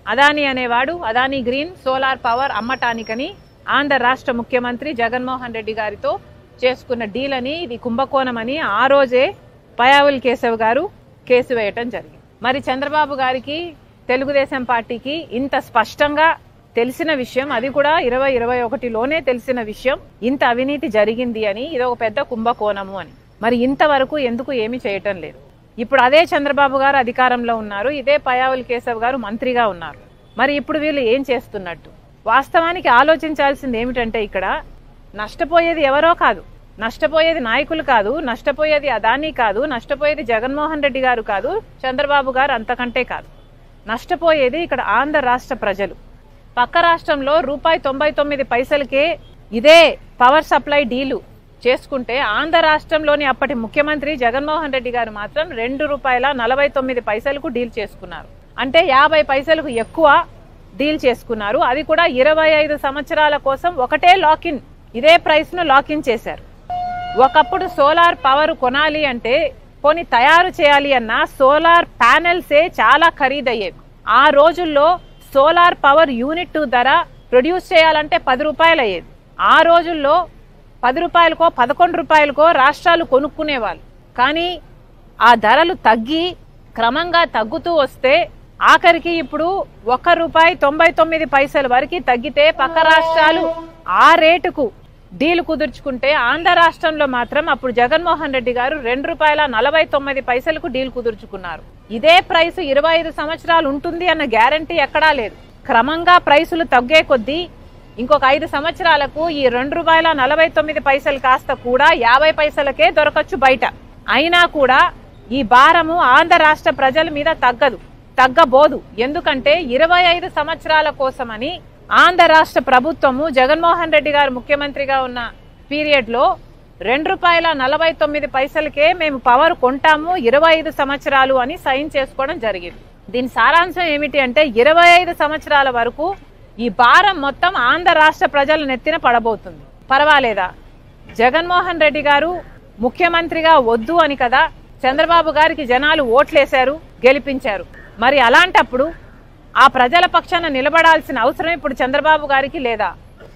అదానీ అనేవాడు Adani green solar power అమ్మటానికని ఆంధ్ర రాష్ట్ర ముఖ్యమంత్రి జగన్మోహన్ రెడ్డి గారితో చేసుకున్న డీల్ అని ఇది కుంభకోణం అని ఆ రోజే పయావుల్ కేశవ్ గారు కేసు వేయటం జరిగింది మరి చంద్రబాబు గారికి తెలుగుదేశం పార్టీకి ఇంత స్పష్టంగా తెలిసిన విషయం అది కూడా ఇరవై ఇరవై ఒకటిలోనే తెలిసిన విషయం ఇంత అవినీతి జరిగింది అని ఇది ఒక పెద్ద కుంభకోణము అని మరి ఇంతవరకు ఎందుకు ఏమీ చేయటం లేదు ఇప్పుడు అదే చంద్రబాబు గారు అధికారంలో ఉన్నారు ఇదే పయావుల్ కేశవ్ గారు మంత్రిగా ఉన్నారు మరి ఇప్పుడు వీళ్ళు ఏం చేస్తున్నట్టు వాస్తవానికి ఆలోచించాల్సింది ఏమిటంటే ఇక్కడ నష్టపోయేది ఎవరో కాదు నష్టపోయేది నాయకులు కాదు నష్టపోయేది అదానీ కాదు నష్టపోయేది జగన్మోహన్ రెడ్డి గారు కాదు చంద్రబాబు గారు అంతకంటే కాదు నష్టపోయేది ఇక్కడ ఆంధ్ర రాష్ట్ర ప్రజలు పక్క రాష్ట్రంలో రూపాయి తొంభై తొమ్మిది పైసలకే ఇదే పవర్ సప్లై డీలు చేసుకుంటే ఆంధ్ర రాష్ట్రంలోని అప్పటి ముఖ్యమంత్రి జగన్మోహన్ రెడ్డి గారు మాత్రం రెండు రూపాయల నలభై తొమ్మిది పైసలకు డీల్ చేసుకున్నారు అంటే యాభై పైసలకు ఎక్కువ డీల్ చేసుకున్నారు అది కూడా ఇరవై ఐదు సంవత్సరాల కోసం ఒకటే లాకిన్ ఇదే ప్రైస్ ను లాకిన్ చేశారు ఒకప్పుడు సోలార్ పవర్ కొనాలి అంటే పోని తయారు చేయాలి అన్న సోలార్ ప్యానెల్సే చాలా ఖరీదయ్యేవి ఆ రోజుల్లో సోలార్ పవర్ యూనిట్ ధర ప్రొడ్యూస్ చేయాలంటే పది రూపాయలు అయ్యేది ఆ రోజుల్లో పది రూపాయలకో పదకొండు రూపాయలకో రాష్ట్రాలు కొనుక్కునేవాళ్ళు కానీ ఆ ధరలు తగ్గి క్రమంగా తగ్గుతూ వస్తే ఆఖరికి ఇప్పుడు ఒక్క రూపాయి తొంభై తొమ్మిది పైసల వరకు తగ్గితే పక్క రాష్ట్రాలు ఆ రేటుకు డీల్ కుదుర్చుకుంటే ఆంధ్ర రాష్ట్రంలో మాత్రం అప్పుడు జగన్మోహన్ రెడ్డి గారు రెండు రూపాయల నలభై తొమ్మిది పైసలకు డీల్ కుదుర్చుకున్నారు ఇదే ప్రైస్ ఇరవై ఐదు సంవత్సరాలు ఉంటుంది అన్న గ్యారంటీ ఎక్కడా లేదు క్రమంగా ప్రైసులు తగ్గే కొద్దీ ఇంకొక ఐదు సంవత్సరాలకు ఈ రెండు రూపాయల నలభై తొమ్మిది పైసలు కాస్త కూడా యాభై పైసలకే దొరకచ్చు బయట అయినా కూడా ఈ భారము ఆంధ్ర రాష్ట్ర ప్రజల మీద తగ్గదు తగ్గబోదు ఎందుకంటే ఇరవై ఐదు సంవత్సరాల కోసమని ఆంధ్ర రాష్ట్ర ప్రభుత్వము జగన్మోహన్ రెడ్డి గారు ముఖ్యమంత్రిగా ఉన్న పీరియడ్ లో రెండు రూపాయల నలభై తొమ్మిది పైసలకే మేము పవర్ కొంటాము ఇరవై ఐదు సంవత్సరాలు అని సైన్ చేసుకోవడం జరిగింది దీని సారాంశం ఏమిటి అంటే ఇరవై ఐదు సంవత్సరాల వరకు ఈ భారం మొత్తం ఆంధ్ర రాష్ట్ర ప్రజల నెత్తిన పడబోతుంది పర్వాలేదా జగన్మోహన్ రెడ్డి గారు ముఖ్యమంత్రిగా వద్దు అని కదా చంద్రబాబు గారికి జనాలు ఓట్లేశారు గెలిపించారు మరి అలాంటప్పుడు ఆ ప్రజల పక్షాన నిలబడాల్సిన అవసరం ఇప్పుడు చంద్రబాబు గారికి లేదా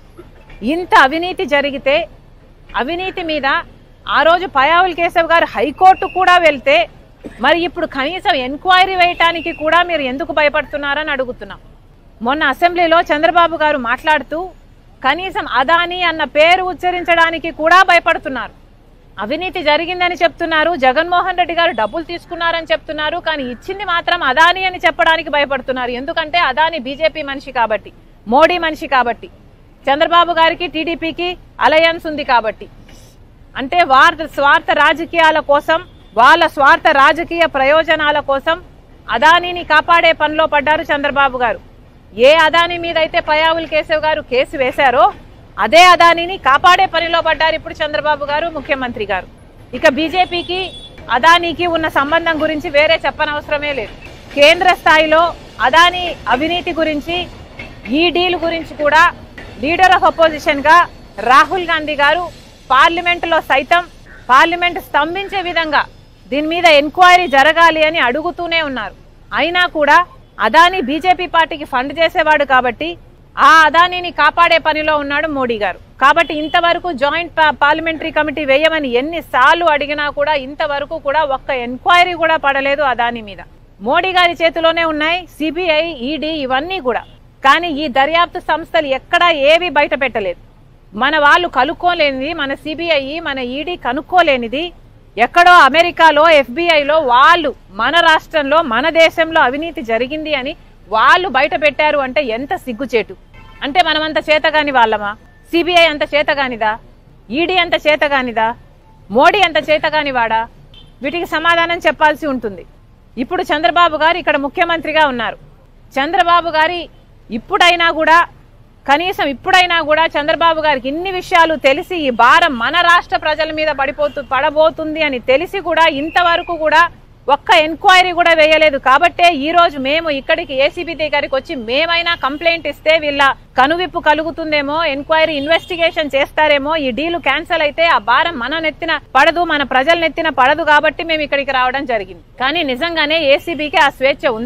ఇంత అవినీతి జరిగితే అవినీతి మీద ఆ రోజు పయావుల్ కేశవ్ గారు హైకోర్టు కూడా వెళ్తే మరి ఇప్పుడు కనీసం ఎంక్వైరీ వేయటానికి కూడా మీరు ఎందుకు భయపడుతున్నారని అడుగుతున్నాం మొన్న అసెంబ్లీలో చంద్రబాబు గారు మాట్లాడుతూ కనీసం అదాని అన్న పేరు ఉచ్చరించడానికి కూడా భయపడుతున్నారు అవినీతి జరిగిందని చెప్తున్నారు జగన్మోహన్ రెడ్డి గారు డబ్బులు తీసుకున్నారని చెప్తున్నారు కానీ ఇచ్చింది మాత్రం అదాని అని చెప్పడానికి భయపడుతున్నారు ఎందుకంటే అదాని బీజేపీ మనిషి కాబట్టి మోడీ మనిషి కాబట్టి చంద్రబాబు గారికి టీడీపీకి అలయన్స్ ఉంది కాబట్టి అంటే వారి స్వార్థ రాజకీయాల కోసం వాళ్ళ స్వార్థ రాజకీయ ప్రయోజనాల కోసం అదానీని కాపాడే పనిలో పడ్డారు చంద్రబాబు గారు ఏ అదాని మీద అయితే పయావుల్ కేశవ్ గారు కేసు వేశారో అదే అదానిని కాపాడే పనిలో పడ్డారు ఇప్పుడు చంద్రబాబు గారు ముఖ్యమంత్రి గారు ఇక బీజేపీకి అదానీకి ఉన్న సంబంధం గురించి వేరే చెప్పనవసరమే లేదు కేంద్ర స్థాయిలో అదానీ అవినీతి గురించి ఈ డీల్ గురించి కూడా లీడర్ ఆఫ్ అపోజిషన్ గా రాహుల్ గాంధీ గారు పార్లమెంట్ లో సైతం పార్లమెంట్ స్తంభించే విధంగా దీని మీద ఎంక్వైరీ జరగాలి అని అడుగుతూనే ఉన్నారు అయినా కూడా అదానీ బీజేపీ పార్టీకి ఫండ్ చేసేవాడు కాబట్టి ఆ అదానీని కాపాడే పనిలో ఉన్నాడు మోడీ గారు కాబట్టి ఇంతవరకు జాయింట్ పా- పార్లమెంటరీ కమిటీ వేయమని ఎన్నిసార్లు అడిగినా కూడా ఇంతవరకు కూడా ఒక్క ఎంక్వైరీ కూడా పడలేదు అదానీ మీద మోడీ గారి చేతిలోనే ఉన్నాయి సిబిఐ ఈడీ ఇవన్నీ కూడా కానీ ఈ దర్యాప్తు సంస్థలు ఎక్కడా ఏవి బయట పెట్టలేదు మన వాళ్ళు కనుక్కోలేనిది మన సిబిఐ మన ఈడీ కనుక్కోలేనిది ఎక్కడో అమెరికాలో ఎఫ్బిఐలో వాళ్ళు మన రాష్ట్రంలో మన దేశంలో అవినీతి జరిగింది అని వాళ్ళు బయట పెట్టారు అంటే ఎంత సిగ్గుచేటు అంటే మనమంత చేతగాని వాళ్ళమా సిబిఐ అంత చేతగానిదా ఈడీ అంత చేతగానిదా మోడీ అంత చేతగాని వాడా వీటికి సమాధానం చెప్పాల్సి ఉంటుంది ఇప్పుడు చంద్రబాబు గారు ఇక్కడ ముఖ్యమంత్రిగా ఉన్నారు చంద్రబాబు గారి ఇప్పుడైనా కూడా కనీసం ఇప్పుడైనా కూడా చంద్రబాబు గారికి ఇన్ని విషయాలు తెలిసి ఈ భారం మన రాష్ట్ర ప్రజల మీద పడిపోతు పడబోతుంది అని తెలిసి కూడా ఇంతవరకు కూడా ఒక్క ఎంక్వైరీ కూడా వేయలేదు కాబట్టే ఈ రోజు మేము ఇక్కడికి ఏసీబీ దగ్గరికి వచ్చి మేమైనా కంప్లైంట్ ఇస్తే వీళ్ళ కనువిప్పు కలుగుతుందేమో ఎంక్వైరీ ఇన్వెస్టిగేషన్ చేస్తారేమో ఈ డీలు క్యాన్సిల్ అయితే ఆ భారం మన నెత్తిన పడదు మన ప్రజల నెత్తిన పడదు కాబట్టి మేము ఇక్కడికి రావడం జరిగింది కానీ నిజంగానే ఏసీబీకి ఆ స్వేచ్ఛ ఉందా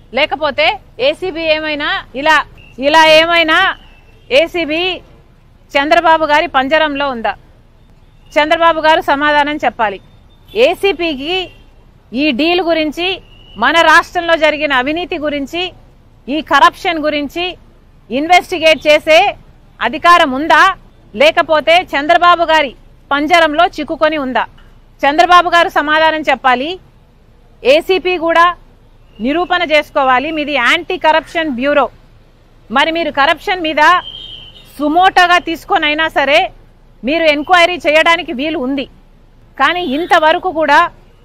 లేకపోతే ఏసీబీ ఏమైనా ఇలా ఇలా ఏమైనా ఏసీబీ చంద్రబాబు గారి పంజరంలో ఉందా చంద్రబాబు గారు సమాధానం చెప్పాలి ఏసీపీకి ఈ డీల్ గురించి మన రాష్ట్రంలో జరిగిన అవినీతి గురించి ఈ కరప్షన్ గురించి ఇన్వెస్టిగేట్ చేసే అధికారం ఉందా లేకపోతే చంద్రబాబు గారి పంజరంలో చిక్కుకొని ఉందా చంద్రబాబు గారు సమాధానం చెప్పాలి ఏసీపీ కూడా నిరూపణ చేసుకోవాలి మీది యాంటీ కరప్షన్ బ్యూరో మరి మీరు కరప్షన్ మీద సుమోటోగా తీసుకొని అయినా సరే మీరు ఎంక్వైరీ చేయడానికి వీలు ఉంది కానీ ఇంతవరకు కూడా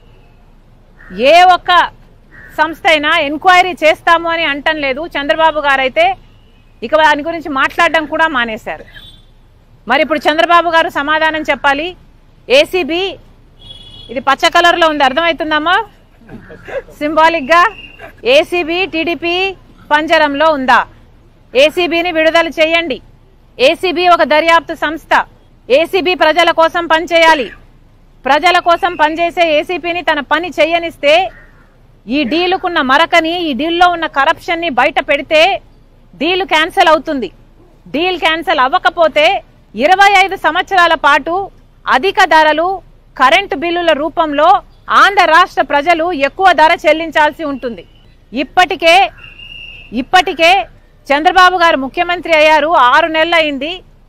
ఏ ఒక్క సంస్థ అయినా ఎంక్వైరీ చేస్తాము అని అంటం లేదు చంద్రబాబు గారైతే ఇక దాని గురించి మాట్లాడడం కూడా మానేశారు మరి ఇప్పుడు చంద్రబాబు గారు సమాధానం చెప్పాలి ఏసీబీ ఇది పచ్చ కలర్లో ఉంది అర్థమవుతుందమ్మా సింబాలిక్ గా ఏసీబీ టీడీపీ పంజరంలో ఉందా ఏసీబీని విడుదల చేయండి ఏసీబీ ఒక దర్యాప్తు సంస్థ ఏసీబీ ప్రజల కోసం పనిచేయాలి ప్రజల కోసం పనిచేసే ఏసీపీని తన పని చేయనిస్తే ఈ డీలుకున్న మరకని ఈ డీల్లో ఉన్న కరప్షన్ ని బయట పెడితే డీల్ క్యాన్సిల్ అవుతుంది డీల్ క్యాన్సిల్ అవ్వకపోతే ఇరవై ఐదు సంవత్సరాల పాటు అధిక ధరలు కరెంటు బిల్లుల రూపంలో ఆంధ్ర రాష్ట్ర ప్రజలు ఎక్కువ ధర చెల్లించాల్సి ఉంటుంది ఇప్పటికే ఇప్పటికే చంద్రబాబు గారు ముఖ్యమంత్రి అయ్యారు ఆరు నెలలు అయింది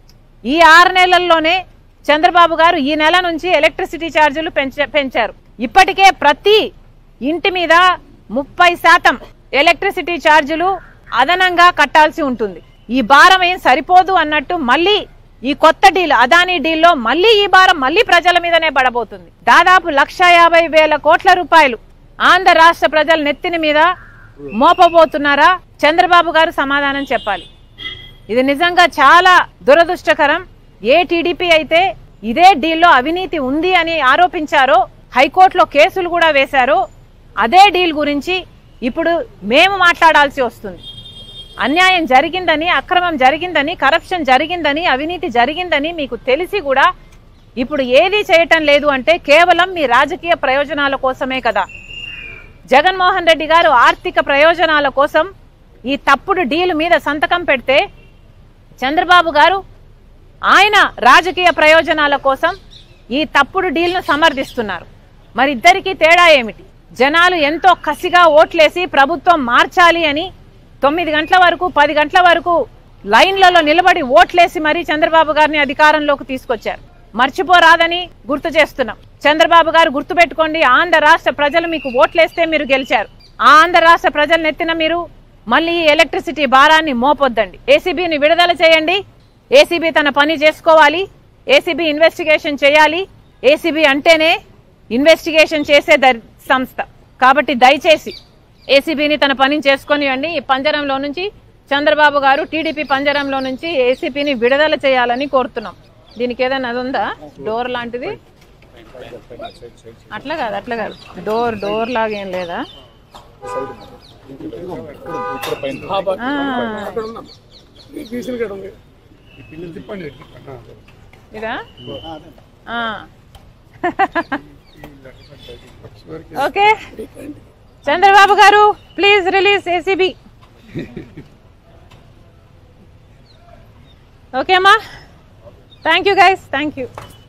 ఈ ఆరు నెలల్లోనే చంద్రబాబు గారు ఈ నెల నుంచి ఎలక్ట్రిసిటీ ఛార్జీలు పెంచ- పెంచారు ఇప్పటికే ప్రతి ఇంటి మీద ముప్పై శాతం ఎలక్ట్రిసిటీ ఛార్జీలు అదనంగా కట్టాల్సి ఉంటుంది ఈ భారం ఏం సరిపోదు అన్నట్టు మళ్ళీ ఈ కొత్త డీల్ అదానీ డీల్లో మళ్ళీ ఈ భారం మళ్ళీ ప్రజల మీదనే పడబోతుంది దాదాపు లక్ష యాభై వేల కోట్ల రూపాయలు ఆంధ్ర రాష్ట్ర ప్రజల నెత్తిన మీద మోపబోతున్నారా చంద్రబాబు గారు సమాధానం చెప్పాలి ఇది నిజంగా చాలా దురదృష్టకరం ఏ టీడీపీ అయితే ఇదే డీల్లో అవినీతి ఉంది అని ఆరోపించారో హైకోర్టులో కేసులు కూడా వేశారో అదే డీల్ గురించి ఇప్పుడు మేము మాట్లాడాల్సి వస్తుంది అన్యాయం జరిగిందని అక్రమం జరిగిందని కరప్షన్ జరిగిందని అవినీతి జరిగిందని మీకు తెలిసి కూడా ఇప్పుడు ఏదీ చేయటం లేదు అంటే కేవలం మీ రాజకీయ ప్రయోజనాల కోసమే కదా జగన్మోహన్ రెడ్డి గారు ఆర్థిక ప్రయోజనాల కోసం ఈ తప్పుడు డీల్ మీద సంతకం పెడితే చంద్రబాబు గారు ఆయన రాజకీయ ప్రయోజనాల కోసం ఈ తప్పుడు డీల్ను సమర్థిస్తున్నారు మరి ఇద్దరికీ తేడా ఏమిటి జనాలు ఎంతో కసిగా ఓట్లేసి ప్రభుత్వం మార్చాలి అని తొమ్మిది గంటల వరకు పది గంటల వరకు లైన్లలో నిలబడి ఓట్లేసి మరీ చంద్రబాబు గారిని అధికారంలోకి తీసుకొచ్చారు మర్చిపోరాదని గుర్తు చేస్తున్నాం చంద్రబాబు గారు గుర్తుపెట్టుకోండి ఆంధ్ర రాష్ట్ర ప్రజలు మీకు ఓట్లేస్తే మీరు గెలిచారు ఆ ఆంధ్ర రాష్ట్ర ప్రజల నెత్తిన మీరు మళ్ళీ ఈ ఎలక్ట్రిసిటీ భారాన్ని మోపొద్దండి ఏసీబీని విడుదల చేయండి ఏసీబీ తన పని చేసుకోవాలి ఏసీబీ ఇన్వెస్టిగేషన్ చేయాలి ఏసీబీ అంటేనే ఇన్వెస్టిగేషన్ చేసే దర్- సంస్థ కాబట్టి దయచేసి ఏసీబీని తన పని చేసుకొనివ్వండి ఈ పంజరంలో నుంచి చంద్రబాబు గారు టీడీపీ పంజరంలో నుంచి ఏసీపీని విడుదల చేయాలని కోరుతున్నాం దీనికి ఏదైనా అది ఉందా డోర్ లాంటిది అట్లా కాదు అట్లా కాదు డోర్ డోర్ లాగా ఏం లేదా ఆ, ఇదా ఆ. Okay Chandrababu garu please release ACB okay అమ్మా thank you guys thank you